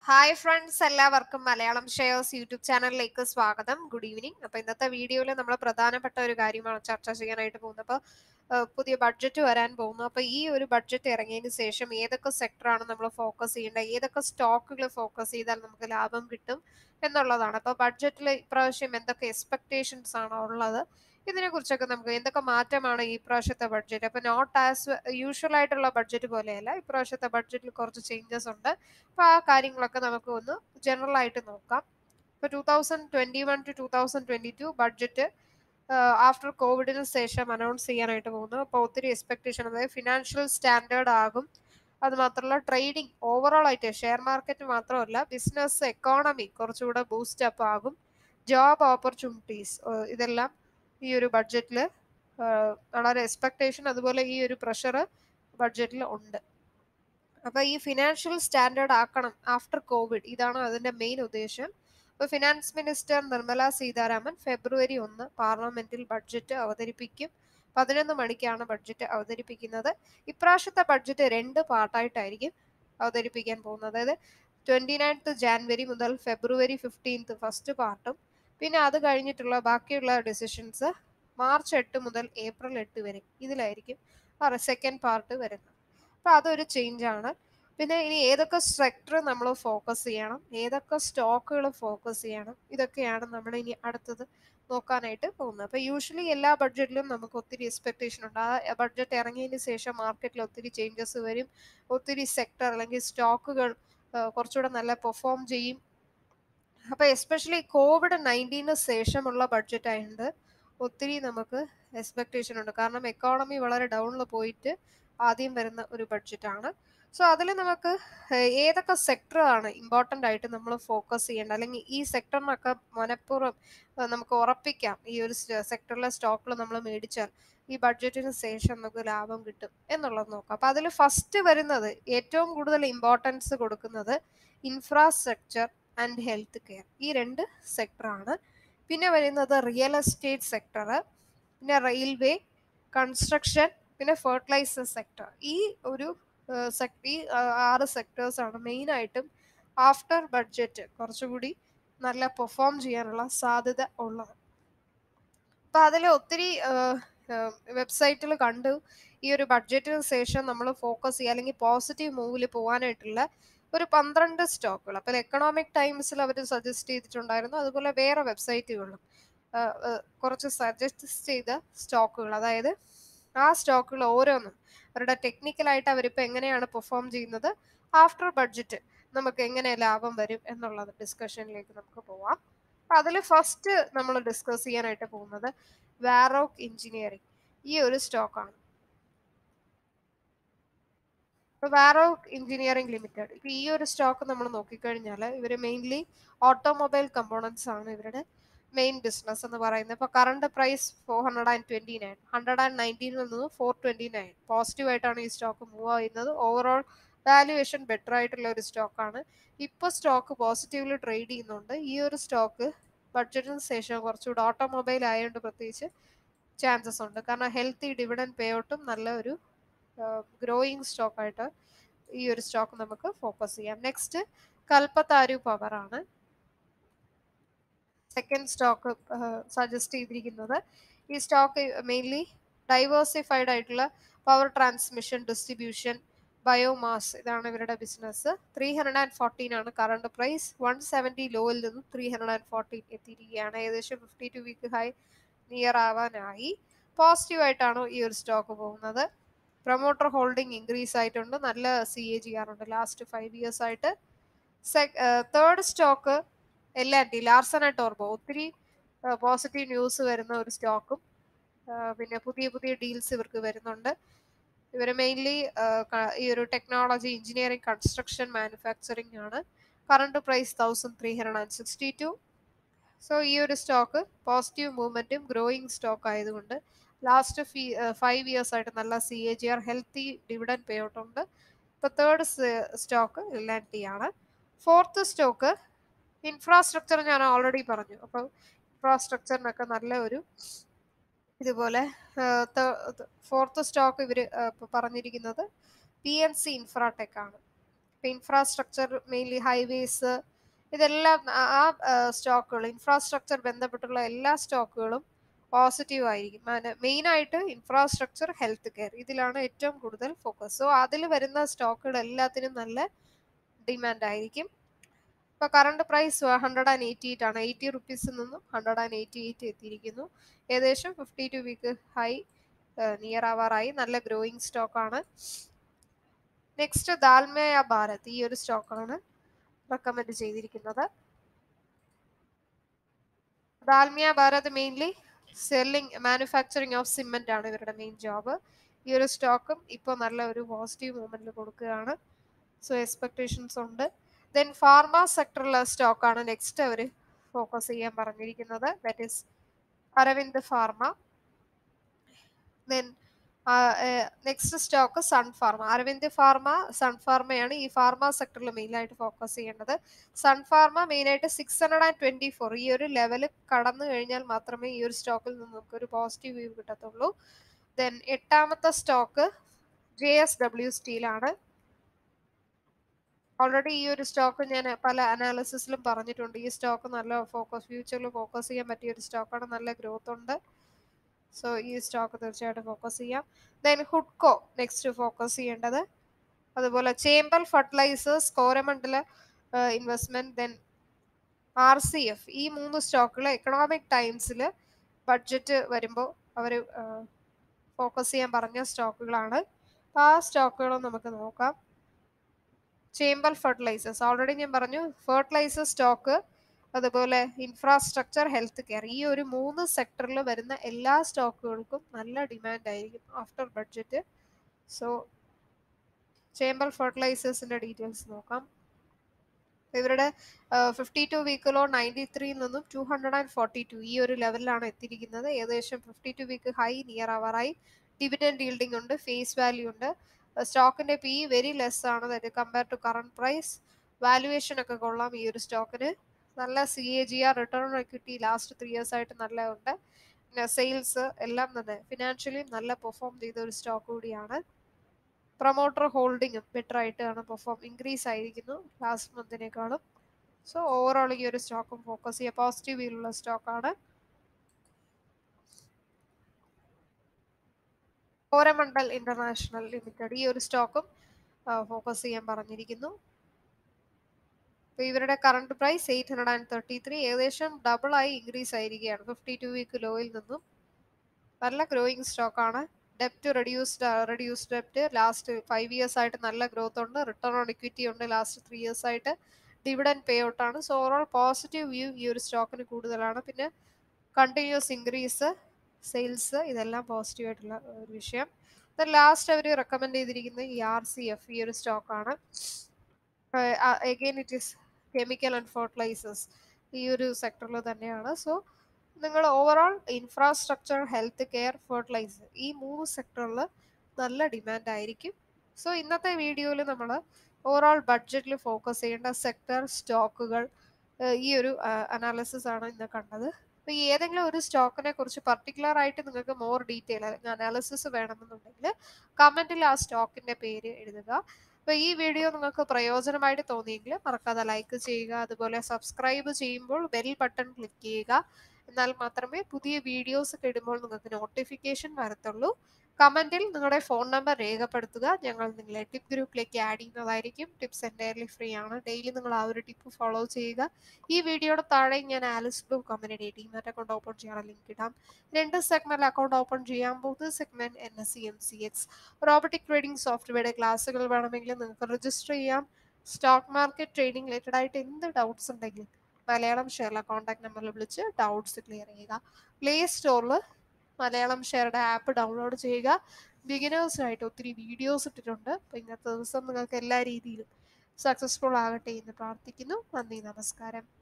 hi friends എല്ലാവർക്കും Malayalam shares YouTube ചാനലിലേക്ക് സ്വാഗതം ഗുഡ് ഈവനിങ് അപ്പൊ ഇന്നത്തെ വീഡിയോയിൽ നമ്മൾ പ്രധാനപ്പെട്ട ഒരു കാര്യമാണ് ചർച്ച ചെയ്യാനായിട്ട് പോകുന്നത് അപ്പൊ പുതിയ ബഡ്ജറ്റ് വരാൻ പോകുന്നു അപ്പൊ ഈ ഒരു ബഡ്ജറ്റ് ഇറങ്ങിയതിന് ശേഷം ഏതൊക്കെ സെക്ടറാണ് നമ്മൾ ഫോക്കസ് ചെയ്യേണ്ടത് ഏതൊക്കെ സ്റ്റോക്കുകൾ ഫോക്കസ് ചെയ്താൽ നമുക്ക് ലാഭം കിട്ടും എന്നുള്ളതാണ് അപ്പൊ ബഡ്ജറ്റിൽ ഇപ്രാവശ്യം എന്തൊക്കെ എക്സ്പെക്ടേഷൻസ് ആണ് ഉള്ളത് ഇതിനെ കുറിച്ചൊക്കെ നമുക്ക് എന്തൊക്കെ മാറ്റമാണ് ഈ പ്രാവശ്യത്തെ ബഡ്ജറ്റ് അപ്പൊ നോട്ട് ആസ് യൂഷ്വൽ ആയിട്ടുള്ള ബഡ്ജറ്റ് പോലെയല്ല ഇപ്രാവശ്യത്തെ ബഡ്ജറ്റിൽ കുറച്ച് ചേഞ്ചസ് ഉണ്ട് അപ്പൊ ആ കാര്യങ്ങളൊക്കെ നമുക്ക് ഒന്ന് ജനറൽ ആയിട്ട് നോക്കാം ഇപ്പൊ two thousand twenty one to two thousand twenty two budget after കോവിഡിന് ശേഷം അനൗൺസ് ചെയ്യാനായിട്ട് പോകുന്നു അപ്പോൾ ഒത്തിരി എക്സ്പെക്ടേഷൻ അതായത് ഫിനാൻഷ്യൽ സ്റ്റാൻഡേർഡ് ആകും അത് മാത്രമല്ല ട്രേഡിംഗ് ഓവറോൾ ആയിട്ട് ഷെയർ മാർക്കറ്റ് മാത്രമല്ല ബിസിനസ് എക്കോണമി കുറച്ചുകൂടെ ബൂസ്റ്റ് അപ്പ് ആകും ജോബ് ഓപ്പർച്യൂണിറ്റീസ് ഇതെല്ലാം ഈ ഒരു ബഡ്ജറ്റിൽ വളരെ എക്സ്പെക്ടേഷൻ അതുപോലെ ഈ ഒരു പ്രഷർ ബഡ്ജറ്റിൽ ഉണ്ട് അപ്പൊ ഈ ഫിനാൻഷ്യൽ സ്റ്റാൻഡേർഡ് ആക്കണം ആഫ്റ്റർ കോവിഡ് ഇതാണ് അതിന്റെ മെയിൻ ഉദ്ദേശം അപ്പൊ finance minister Nirmala Sitharaman February ഒന്ന് പാർലമെന്റിൽ ബഡ്ജറ്റ് അവതരിപ്പിക്കും പതിനൊന്ന് മണിക്കാണ് ബഡ്ജറ്റ് അവതരിപ്പിക്കുന്നത് ഇപ്രാവശ്യത്തെ ബഡ്ജറ്റ് രണ്ട് പാർട്ടായിട്ടായിരിക്കും അവതരിപ്പിക്കാൻ പോകുന്നത് അതായത് ട്വന്റി നയൻത്ത് ജാനുവരി മുതൽ ഫെബ്രുവരി ഫിഫ്റ്റീൻത്ത് ഫസ്റ്റ് പാർട്ടും പിന്നെ അത് കഴിഞ്ഞിട്ടുള്ള ബാക്കിയുള്ള ഡിസിഷൻസ് മാർച്ച് എട്ട് മുതൽ ഏപ്രിൽ എട്ട് വരെ ഇതിലായിരിക്കും സെക്കൻഡ് പാർട്ട് വരുന്നത് അപ്പൊ അതൊരു ചേഞ്ച് ആണ് പിന്നെ ഇനി ഏതൊക്കെ സെക്ടർ നമ്മൾ ഫോക്കസ് ചെയ്യണം ഏതൊക്കെ സ്റ്റോക്കുകൾ ഫോക്കസ് ചെയ്യണം ഇതൊക്കെയാണ് നമ്മൾ ഇനി അടുത്തത് നോക്കാനായിട്ട് പോകുന്നത് അപ്പൊ യൂഷ്വലി എല്ലാ ബഡ്ജറ്റിലും നമുക്ക് ഒത്തിരി എക്സ്പെക്ടേഷൻ ഉണ്ട് ആ ബഡ്ജറ്റ് ഇറങ്ങിയതിന് ശേഷം മാർക്കറ്റിൽ ഒത്തിരി ചേഞ്ചസ് വരും ഒത്തിരി സെക്ടർ അല്ലെങ്കിൽ സ്റ്റോക്കുകൾ കുറച്ചുകൂടെ നല്ല പെർഫോം ചെയ്യും അപ്പൊ എസ്പെഷ്യലി കോവിഡ് നയൻറ്റീന് ശേഷമുള്ള ബഡ്ജറ്റ് ആയതുകൊണ്ട് ഒത്തിരി നമുക്ക് എക്സ്പെക്ടേഷൻ ഉണ്ട് കാരണം എക്കോണമി വളരെ ഡൗണിൽ പോയിട്ട് ആദ്യം വരുന്ന ഒരു ബഡ്ജറ്റ് ആണ് സോ അതിൽ നമുക്ക് ഏതൊക്കെ സെക്ടർ ആണ് ഇമ്പോർട്ടൻ്റ് ആയിട്ട് നമ്മൾ ഫോക്കസ് ചെയ്യേണ്ടത് അല്ലെങ്കിൽ ഈ സെക്ടറിനൊക്കെ മനഃപൂർവ്വം നമുക്ക് ഉറപ്പിക്കാം ഈ ഒരു സെക്ടറിലെ സ്റ്റോക്കുകൾ നമ്മൾ മേടിച്ചാൽ ഈ ബഡ്ജറ്റിന് ശേഷം നമുക്ക് ലാഭം കിട്ടും എന്നുള്ളത് നോക്കാം അപ്പൊ അതിൽ ഫസ്റ്റ് വരുന്നത് ഏറ്റവും കൂടുതൽ ഇമ്പോർട്ടൻസ് കൊടുക്കുന്നത് ഇൻഫ്രാസ്ട്രക്ചർ ആൻഡ് ഹെൽത്ത് കെയർ ഈ രണ്ട് സെക്ടറാണ് പിന്നെ വരുന്നത് റിയൽ എസ്റ്റേറ്റ് സെക്ടർ പിന്നെ റെയിൽവേ കൺസ്ട്രക്ഷൻ പിന്നെ ഫെർട്ടിലൈസർ സെക്ടർ ഈ ഒരു ഈ ആറ് സെക്ടേഴ്സ് ആണ് മെയിൻ ആയിട്ടും ആഫ്റ്റർ ബഡ്ജറ്റ് കുറച്ചുകൂടി നല്ല പെർഫോം ചെയ്യാനുള്ള സാധ്യത ഉള്ളത് അപ്പൊ അതിൽ ഒത്തിരി വെബ്സൈറ്റിൽ കണ്ടു ഈ ഒരു ബഡ്ജറ്റിന് ശേഷം നമ്മൾ ഫോക്കസ് ചെയ്യുക അല്ലെങ്കിൽ പോസിറ്റീവ് മൂവിൽ പോകാനായിട്ടുള്ള ഒരു പന്ത്രണ്ട് സ്റ്റോക്കുകൾ അപ്പോൾ എക്കണോമിക് ടൈംസിൽ അവർ സജസ്റ്റ് ചെയ്തിട്ടുണ്ടായിരുന്നു അതുപോലെ വേറെ വെബ്സൈറ്റുകളിലും കുറച്ച് സജസ്റ്റ് ചെയ്ത സ്റ്റോക്കുകൾ അതായത് ആ സ്റ്റോക്കുകൾ ഓരോന്നും അവരുടെ ടെക്നിക്കലായിട്ട് അവരിപ്പോൾ എങ്ങനെയാണ് പെർഫോം ചെയ്യുന്നത് ആഫ്റ്റർ ബഡ്ജറ്റ് നമുക്ക് എങ്ങനെ ലാഭം വരും എന്നുള്ളത് ഡിസ്കഷനിലേക്ക് നമുക്ക് പോവാം അപ്പം അതിൽ ഫസ്റ്റ് നമ്മൾ ഡിസ്കസ് ചെയ്യാനായിട്ട് പോകുന്നത് വാറോക്ക് എഞ്ചിനീയറിംഗ് ഈ ഒരു സ്റ്റോക്കാണ് വാറോക്ക് എഞ്ചിനീയറിംഗ് ലിമിറ്റഡ് ഇപ്പൊ ഈ ഒരു സ്റ്റോക്ക് നമ്മൾ നോക്കിക്കഴിഞ്ഞാൽ ഇവർ മെയിൻലി ഓട്ടോമൊബൈൽ കമ്പോണൻസ് ആണ് ഇവരുടെ മെയിൻ ബിസിനസ് എന്ന് പറയുന്നത് ഇപ്പോൾ current price four hundred and twenty nine hundred and നയൻറ്റീനിൽ നിന്ന് ഫോർ ട്വന്റി നയൻ പോസിറ്റീവ് ആയിട്ടാണ് ഈ സ്റ്റോക്ക് മൂവ് ചെയ്യുന്നത് ഓവറോൾ വാല്യുവേഷൻ ബെറ്റർ ആയിട്ടുള്ള ഒരു സ്റ്റോക്കാണ് ഇപ്പോൾ സ്റ്റോക്ക് പോസിറ്റീവ്ലി ട്രേഡ് ചെയ്യുന്നുണ്ട് ഈ ഒരു സ്റ്റോക്ക് ബഡ്ജറ്റിന് ശേഷം കുറച്ചുകൂടി ഓട്ടോമൊബൈൽ ആയതുകൊണ്ട് പ്രത്യേകിച്ച് ചാൻസസ് ഉണ്ട് കാരണം ഹെൽത്തി ഡിവിഡൻ പേ ഔട്ടും നല്ല ഒരു ഗ്രോയിങ് സ്റ്റോക്കായിട്ട് ഈ ഒരു സ്റ്റോക്ക് നമുക്ക് ഫോക്കസ് ചെയ്യാം നെക്സ്റ്റ് കൽപ്പത്താരു പവർ ആണ് സെക്കൻഡ് സ്റ്റോക്ക് സജസ്റ്റ് ചെയ്തിരിക്കുന്നത് ഈ സ്റ്റോക്ക് മെയിൻലി ഡൈവേഴ്സിഫൈഡ് ആയിട്ടുള്ള പവർ ട്രാൻസ്മിഷൻ ഡിസ്ട്രിബ്യൂഷൻ ബയോമാസ് ഇതാണ് ഇവരുടെ business three hundred and fourteen ആണ് കറണ്ട് പ്രൈസ് വൺ സെവൻറ്റി ലോയിൽ നിന്നും ത്രീ ഹൺഡ്രഡ് ആൻഡ് ഫോർട്ടീൻ എത്തിയിരിക്കുകയാണ് ഏകദേശം fifty two week high near ആവാനായി പോസിറ്റീവ് ആയിട്ടാണ് ഈ ഒരു സ്റ്റോക്ക് പോകുന്നത് പ്രൊമോട്ടർ ഹോൾഡിംഗ് ഇൻക്രീസ് ആയിട്ടുണ്ട് നല്ല സി എ ജി ആർ ഉണ്ട് ലാസ്റ്റ് ഫൈവ് ഇയേഴ്സ് ആയിട്ട് third stock L and T Larsen and ടോർബോ ഒത്തിരി പോസിറ്റീവ് ന്യൂസ് വരുന്ന ഒരു സ്റ്റോക്കും പിന്നെ പുതിയ പുതിയ ഡീൽസ് ഇവർക്ക് വരുന്നുണ്ട് ഇവർ മെയിൻലി ഈ ഒരു ടെക്നോളജി എഞ്ചിനീയറിംഗ് കൺസ്ട്രക്ഷൻ മാനുഫാക്ചറിംഗ് ആണ് current price thousand three hundred and sixty two so ഈ ഒരു സ്റ്റോക്ക് പോസിറ്റീവ് മൂവ്മെന്റും ഗ്രോയിങ് സ്റ്റോക്ക് ആയതുകൊണ്ട് ലാസ്റ്റ് ഫീ ഫൈവ് ഇയേഴ്സ് ആയിട്ട് നല്ല C A G R healthy dividend pay out ഉണ്ട് ഇപ്പോൾ third stock L and T ആണ് ഫോർത്ത് സ്റ്റോക്ക് ഇൻഫ്രാസ്ട്രക്ചർ ഞാൻ ഓൾറെഡി പറഞ്ഞു അപ്പോൾ ഇൻഫ്രാസ്ട്രക്ചറിനൊക്കെ നല്ല ഒരു ഇതുപോലെ ഫോർത്ത് സ്റ്റോക്ക് ഇവർ പറഞ്ഞിരിക്കുന്നത് പി എൻ സി ഇൻഫ്രാടെക് ആണ് ഇപ്പൊ ഇൻഫ്രാസ്ട്രക്ചർ മെയിൻലി ഹൈവേസ് ഇതെല്ലാം ആ- ആ സ്റ്റോക്കുകൾ ഇൻഫ്രാസ്ട്രക്ചർ ബന്ധപ്പെട്ടുള്ള എല്ലാ സ്റ്റോക്കുകളും പോസിറ്റീവ് ആയിരിക്കും മെയിൻ ആയിട്ട് ഇൻഫ്രാസ്ട്രക്ചർ ഹെൽത്ത് കെയർ ഇതിലാണ് ഏറ്റവും കൂടുതൽ ഫോക്കസ് സോ അതിൽ വരുന്ന സ്റ്റോക്കുകൾ എല്ലാത്തിനും നല്ല ഡിമാൻഡ് ആയിരിക്കും ഇപ്പൊ current price hundred and eighty eight ആണ് എയ്റ്റി റുപ്പീസിൽ നിന്നും ഹൺഡ്രഡ് ആൻഡ് എയ്റ്റി എയ്റ്റ് എത്തിയിരിക്കുന്നു ഏകദേശം fifty two week high near ആവാറായി നല്ല ഗ്രോയിങ് സ്റ്റോക്ക് ആണ് നെക്സ്റ്റ് ദാൽമയ ഭാരത് ഈ ഒരു സ്റ്റോക്കാണ് റെക്കമെൻഡ് ചെയ്തിരിക്കുന്നത് Dalmia Bharat mainly selling manufacturing of cement ആണ് ഇവരുടെ മെയിൻ ജോബ് ഈ ഒരു സ്റ്റോക്കും ഇപ്പോൾ നല്ല ഒരു പോസിറ്റീവ് മൂവ്മെന്റിൽ കൊടുക്കുകയാണ് സോ എക്സ്പെക്ടേഷൻസ് ഉണ്ട് ദെൻ ഫാർമ സെക്ടറിലെ സ്റ്റോക്കാണ് നെക്സ്റ്റ് അവർ ഫോക്കസ് ചെയ്യാൻ പറഞ്ഞിരിക്കുന്നത് that is Aravind pharma then next stock sun pharma Aravind pharma sun ഫാർമയാണ് ഈ ഫാർമ സെക്ടറിൽ മെയിനായിട്ട് ഫോക്കസ് ചെയ്യേണ്ടത് സൺ ഫാർമ മെയിനായിട്ട് six hundred and twenty four ഈ ഒരു ലെവൽ കടന്നു കഴിഞ്ഞാൽ മാത്രമേ ഈ ഒരു സ്റ്റോക്കിൽ നിന്ന് നമുക്ക് ഒരു പോസിറ്റീവ് വ്യൂ കിട്ടത്തുള്ളൂ ദെൻ എട്ടാമത്തെ സ്റ്റോക്ക് ജെ എസ് ഡബ്ല്യു സ്റ്റീലാണ് ഓൾറെഡി ഈ ഒരു സ്റ്റോക്ക് ഞാൻ പല അനാലിസിസിലും പറഞ്ഞിട്ടുണ്ട് ഈ സ്റ്റോക്ക് നല്ല ഫോക്കസ് ഫ്യൂച്ചറിൽ ഫോക്കസ് ചെയ്യാൻ പറ്റിയ ഒരു സ്റ്റോക്കാണ് നല്ല ഗ്രോത്ത് ഉണ്ട് സോ ഈ സ്റ്റോക്ക് തീർച്ചയായിട്ടും ഫോക്കസ് ചെയ്യാം ദെൻ ഹുഡ്കോ നെക്സ്റ്റ് ഫോക്കസ് ചെയ്യേണ്ടത് അതുപോലെ Chambal fertilisers Coromandel investment then R C F ഈ മൂന്ന് സ്റ്റോക്കുകൾ എക്കണോമിക് ടൈംസിൽ ബഡ്ജറ്റ് വരുമ്പോൾ അവർ ഫോക്കസ് ചെയ്യാൻ പറഞ്ഞ സ്റ്റോക്കുകളാണ് അപ്പോൾ ആ സ്റ്റോക്കുകളും നമുക്ക് നോക്കാം ചേമ്പൽ ഫെർട്ടിലൈസേഴ്സ് ഓൾറെഡി ഞാൻ പറഞ്ഞു ഫെർട്ടിലൈസർ സ്റ്റോക്ക് അതുപോലെ ഇൻഫ്രാസ്ട്രക്ചർ ഹെൽത്ത് കെയർ ഈ ഒരു മൂന്ന് സെക്ടറിൽ വരുന്ന എല്ലാ സ്റ്റോക്കുകൾക്കും നല്ല ഡിമാൻഡ് ആയിരിക്കും ആഫ്റ്റർ ബഡ്ജറ്റ് സോ ചേമ്പൽ ഫെർട്ടിലൈസേഴ്സിന്റെ ഡീറ്റെയിൽസ് നോക്കാം ഇവരുടെ ഫിഫ്റ്റി ടു വീക്കിലോ നയൻറ്റി ത്രീയിൽ നിന്നും two hundred and forty two ഈ ഒരു ലെവലിലാണ് എത്തിയിരിക്കുന്നത് ഏകദേശം fifty two week high near ആവാറായി ഡിവിഡൻഡ് ഈൽഡിംഗ് ഉണ്ട് ഫേസ് വാല്യൂ ഉണ്ട് സ്റ്റോക്കിന്റെ പി വെരി ലെസ് ആണ് that compare to current price valuation ഒക്കെ കൊള്ളാം ഈ ഒരു സ്റ്റോക്കിന് നല്ല C A G R return equity last three years ആയിട്ട് നല്ല ഉണ്ട് പിന്നെ സെയിൽസ് എല്ലാം തന്നെ ഫിനാൻഷ്യലി നല്ല പെർഫോം ചെയ്ത ഒരു സ്റ്റോക്ക് കൂടിയാണ് പ്രൊമോട്ടർ ഹോൾഡിങ്ങും ബെറ്റർ ആയിട്ടാണ് പെർഫോം ഇൻക്രീസ് ആയിരിക്കുന്നു ലാസ്റ്റ് മന്തിനേക്കാളും സോ ഓവറോൾ ഈ ഒരു സ്റ്റോക്കും ഫോക്കസ് ചെയ്യുക പോസിറ്റീവ് വ്യൂലുള്ള സ്റ്റോക്കാണ് കോരമണ്ഡൽ ഇന്റർനാഷണൽ ലിമിറ്റഡ് ഈ ഒരു സ്റ്റോക്കും ഫോക്കസ് ചെയ്യാൻ പറഞ്ഞിരിക്കുന്നു അപ്പോൾ ഇവരുടെ current price eight hundred and thirty three ഏകദേശം ഡബിൾ ആയി ഇൻക്രീസ് ആയിരിക്കുകയാണ് ഫിഫ്റ്റി ടു വീക്ക് ലോയിൽ നിന്നും നല്ല ഗ്രോയിങ് സ്റ്റോക്കാണ് ഡെപ്റ്റ് reduced reduced ഡെപ്റ്റ് last five years ആയിട്ട് നല്ല ഗ്രോത്ത് ഉണ്ട് റിട്ടേൺ ഓൺ ഇക്വിറ്റി ഉണ്ട് ലാസ്റ്റ് ത്രീ ഇയേഴ്സ് ആയിട്ട് ഡിവിഡൻ പേ ഔട്ട് ആണ് സോ ഓവറോൾ പോസിറ്റീവ് വ്യൂ ഈ ഒരു സ്റ്റോക്കിന് കൂടുതലാണ് പിന്നെ കണ്ടിന്യൂസ് ഇൻക്രീസ് സെയിൽസ് ഇതെല്ലാം പോസിറ്റീവ് ആയിട്ടുള്ള ഒരു വിഷയം ലാസ്റ്റ് അവർ റെക്കമെൻഡ് ചെയ്തിരിക്കുന്നത് ഈ ആർ സി എഫ് ഈ ഒരു സ്റ്റോക്കാണ് again it is chemical and fertilisers ഈ ഒരു സെക്ടറിൽ തന്നെയാണ് സോ നിങ്ങൾ overall infrastructure health care fertiliser ഈ മൂന്ന് സെക്ടറിൽ നല്ല ഡിമാൻഡ് ആയിരിക്കും സോ ഇന്നത്തെ വീഡിയോയിൽ നമ്മൾ ഓവറോൾ ബഡ്ജറ്റിൽ ഫോക്കസ് ചെയ്യേണ്ട സെക്ടർ സ്റ്റോക്കുകൾ ഈ ഒരു അനാലിസിസ് ആണ് ഇന്ന് കണ്ടത് അപ്പോൾ ഈ ഏതെങ്കിലും ഒരു സ്റ്റോക്കിനെ കുറിച്ച് പർട്ടിക്കുലർ ആയിട്ട് നിങ്ങൾക്ക് മോർ ഡീറ്റെയിൽ അനാലിസിസ് വേണമെന്നുണ്ടെങ്കിൽ കമൻറ്റിൽ ആ സ്റ്റോക്കിന്റെ പേര് എഴുതുക അപ്പോൾ ഈ വീഡിയോ നിങ്ങൾക്ക് പ്രയോജനമായിട്ട് തോന്നിയെങ്കിൽ മറക്കാതെ ലൈക്ക് ചെയ്യുക അതുപോലെ സബ്സ്ക്രൈബ് ചെയ്യുമ്പോൾ ബെൽ ബട്ടൺ ക്ലിക്ക് ചെയ്യുക എന്നാൽ മാത്രമേ പുതിയ വീഡിയോസ് ഒക്കെ ഇടുമ്പോൾ നിങ്ങൾക്ക് നോട്ടിഫിക്കേഷൻ വരത്തുള്ളൂ കമന്റിൽ നിങ്ങളുടെ ഫോൺ നമ്പർ രേഖപ്പെടുത്തുക ഞങ്ങൾ നിങ്ങളെ ടിപ്പ് ഗ്രൂപ്പിലേക്ക് ആഡ് ചെയ്യുന്നതായിരിക്കും ടിപ്സ് എൻറ്റയർലി ഫ്രീ ആണ് ഡെയിലി നിങ്ങൾ ആ ഒരു ടിപ്പ് ഫോളോ ചെയ്യുക ഈ വീഡിയോയുടെ താഴെ ഞാൻ Alice Blue community demat account open ചെയ്യാൻ ലിങ്ക് ഇടാം രണ്ട് സെഗ്മെന്റിൽ അക്കൗണ്ട് ഓപ്പൺ ചെയ്യാൻ പോകുന്നത് segment N S E M C X robotic trading സോഫ്റ്റ്വെയറുടെ ക്ലാസ്സുകൾ വേണമെങ്കിൽ നിങ്ങൾക്ക് രജിസ്റ്റർ ചെയ്യാം സ്റ്റോക്ക് മാർക്കറ്റ് ട്രേഡിംഗ് റിലേറ്റഡ് ആയിട്ട് എന്ത് ഡൗട്ട്സ് ഉണ്ടെങ്കിലും മലയാളം ഷെയറിലെ കോൺടാക്ട് നമ്പറിൽ വിളിച്ച് ഡൗട്ട്സ് ക്ലിയർ ചെയ്യുക പ്ലേ സ്റ്റോറിൽ മലയാളം ഷെയറുടെ ആപ്പ് ഡൗൺലോഡ് ചെയ്യുക ബിഗിനേഴ്സിനായിട്ട് ഒത്തിരി വീഡിയോസ് ഇട്ടിട്ടുണ്ട് അപ്പോൾ ഇന്നത്തെ ദിവസം നിങ്ങൾക്ക് എല്ലാ രീതിയിലും സക്സസ്ഫുൾ ആകട്ടെ എന്ന് പ്രാർത്ഥിക്കുന്നു നന്ദി നമസ്കാരം